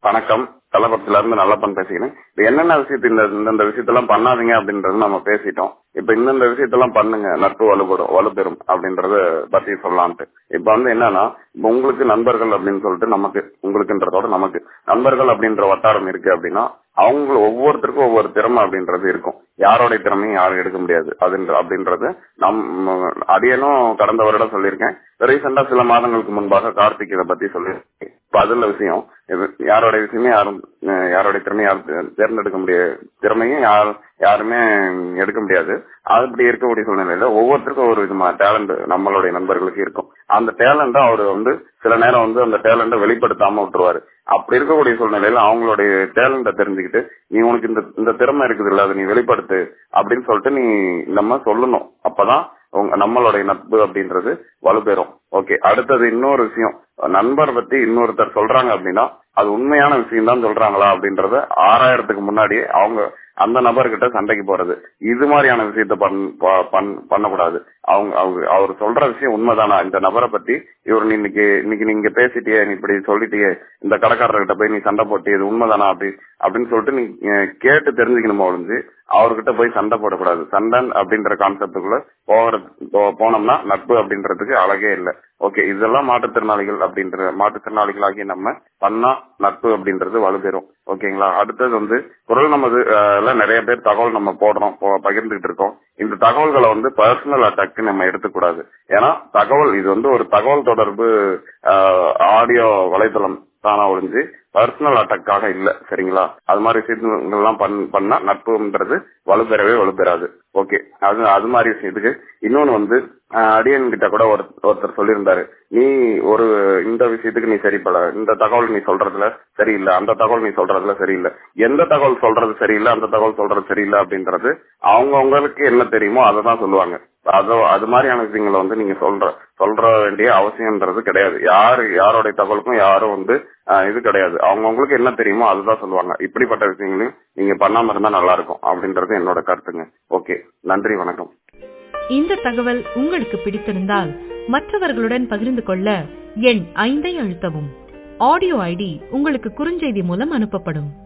வணக்கம் கள்ளக்குறிச்சில இருந்து நல்லப்பன் பேசிக்கிறேன் இப்ப என்னென்ன விஷயத்து இந்த இந்த விஷயத்தெல்லாம் பண்ணாதீங்க அப்படின்றது நம்ம பேசிட்டோம் இப்ப இந்தந்த விஷயத்தெல்லாம் பண்ணுங்க நட்பு வலுப்படும் வலுப்பெறும் அப்படின்றத பத்தி சொல்லலான்ட்டு இப்ப வந்து என்னன்னா இப்ப உங்களுக்கு நண்பர்கள் அப்படின்னு சொல்லிட்டு நமக்கு உங்களுக்குன்றதோட நமக்கு நண்பர்கள் அப்படின்ற வட்டாரம் இருக்கு அப்படின்னா அவங்க ஒவ்வொருத்தருக்கும் ஒவ்வொரு திறமை அப்படின்றது இருக்கும் யாரோடைய திறமையும் யாரும் எடுக்க முடியாது அதுன்ற அப்படின்றது நம் அடியனும் கடந்த வருடம் சொல்லியிருக்கேன் ரீசெண்டா சில மாதங்களுக்கு முன்பாக கார்த்திக் இதை பத்தி சொல்லியிருக்கேன் இப்ப அதுல விஷயம் இது யாரோட விஷயமே யாரும் அஹ் யாரோட திறமையும் யாரும் தேர்ந்தெடுக்க முடியாது திறமையும் யார் யாருமே எடுக்க முடியாது அப்படி இருக்கக்கூடிய சூழ்நிலையில ஒவ்வொருத்தருக்கும் ஒரு விதமான டேலண்ட் நம்மளுடைய நண்பர்களுக்கு இருக்கும் அந்த டேலண்ட அவர் வந்து சில நேரம் வந்து அந்த டேலண்ட வெளிப்படுத்தாம விட்டுருவாரு அப்படி இருக்கக்கூடிய சூழ்நிலையில அவங்களுடைய டேலண்ட தெரிஞ்சுக்கிட்டு நீ உனக்கு இந்த இந்த திறமை இருக்குது இல்ல அதை நீ வெளிப்படுத்து அப்படின்னு சொல்லிட்டு நீ நம்ம சொல்லணும் அப்பதான் உங்க நம்மளுடைய நட்பு அப்படின்றது வலுப்பெறும் ஓகே அடுத்தது இன்னொரு விஷயம் நண்பர் பத்தி இன்னொருத்தர் சொல்றாங்க அப்படின்னா அது உண்மையான விஷயம் தான் சொல்றாங்களா அப்படின்றத ஆறாயிரத்துக்கு முன்னாடியே அவங்க அந்த நபர்கிட்ட சண்டைக்கு போறது இது மாதிரியான விஷயத்த பண்ணக்கூடாது அவங்க அவங்க அவர் சொல்ற விஷயம் உண்மைதானா இந்த நபரை பத்தி இவர் நீ இன்னைக்கு இன்னைக்கு நீங்க பேசிட்டியே நீ இப்படி சொல்லிட்டியே இந்த கடைக்காரர்கிட்ட போய் நீ சண்டை போட்டி இது உண்மைதானா அப்படி அப்படின்னு சொல்லிட்டு நீ கேட்டு தெரிஞ்சுக்கணும் ஒழிஞ்சு அவர்கிட்ட போய் சண்டை போடக்கூடாது சண்டன் அப்படின்ற கான்செப்டுக்குள்ள போகிறது போனோம்னா நட்பு அப்படின்றதுக்கு அழகே இல்லை ஓகே இதெல்லாம் மாற்றுத்திறனாளிகள் அப்படின்ற மாற்றுத்திறனாளிகளாகி நம்ம பண்ணா நட்பு அப்படின்றது வலுப்பெறும் ஓகேங்களா அடுத்தது வந்து குரல் நமது நிறைய பேர் தகவல் நம்ம போடுறோம் பகிர்ந்துகிட்டு இருக்கோம் இந்த தகவல்களை வந்து பர்சனல் அட்டாக்கு நம்ம எடுத்துக்கூடாது ஏன்னா தகவல் இது வந்து ஒரு தகவல் தொடர்பு ஆடியோ வலைதளம் தானா ஒழிஞ்சு பர்சனல் அட்டாக்காக இல்ல சரிங்களா அது மாதிரி விஷயங்கள்லாம் பண்ணா நட்புன்றது வலுப்பெறவே வலுப்பெறாது ஓகே அது அது மாதிரி விஷயத்துக்கு இன்னொன்னு வந்து அடியன் கிட்ட கூட ஒருத்தர் சொல்லியிருந்தாரு நீ ஒரு இந்த விஷயத்துக்கு நீ சரிப்பட இந்த தகவல் நீ சொல்றதுல சரியில்லை அந்த தகவல் நீ சொல்றதுல சரியில்லை எந்த தகவல் சொல்றது சரியில்லை அந்த தகவல் சொல்றது சரியில்லை அப்படின்றது அவங்கவுங்களுக்கு என்ன தெரியுமோ அதை தான் சொல்லுவாங்க அதோ அது மாதிரியான விஷயங்களை வந்து நீங்க சொல்ற சொல்ற வேண்டிய அவசியம்ன்றது கிடையாது யாரு யாரோடைய தகவலுக்கும் யாரும் வந்து இது கிடையாது அவங்கவுங்களுக்கு என்ன தெரியுமோ அதுதான் சொல்லுவாங்க இப்படிப்பட்ட விஷயங்களையும் நீங்க பண்ணாம இருந்தா நல்லா இருக்கும் அப்படின்றது என்னோட கருத்துங்க ஓகே நன்றி வணக்கம் இந்த தகவல் உங்களுக்கு பிடித்திருந்தால் மற்றவர்களுடன் பகிர்ந்து கொள்ள எண் ஐந்தை அழுத்தவும் ஆடியோ ஐடி உங்களுக்கு குறுஞ்செய்தி மூலம் அனுப்பப்படும்